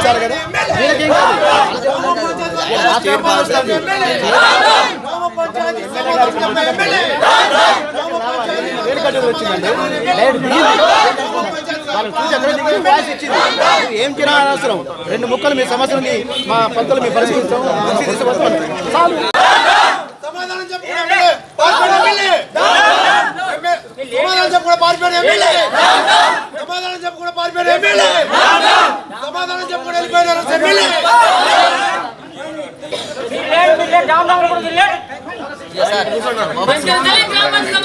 ఇచ్చారు కదా వీళ్ళకేం కాదు ఆ తీర్మానం వస్తుంది. వేలు కట్టుకుని వచ్చిందండి డైరెక్ట్ మీరు వాళ్ళు చూసి ఎక్కడ దిగి వాయిస్ ఇచ్చింది మీరు ఏం తినా అనవసరం రెండు ముక్కలు మీ సమస్యలని మా పంతులు మీ పరిశీలిస్తాం తీసుకుపోతాం చాలు సమాధానం చెప్పుకునే ఎమ్మెల్యే పార్పేట ఎమ్మెల్యే సమాధానం చెప్పుకునే పార్పేట ఎమ్మెల్యే సమాధానం చెప్పుకునే పార్పేట ఎమ్మెల్యే సమాధానం చెప్పుకునే వెళ్ళిపోయినారు ఎమ్మెల్యే దళిత గ్రామానికి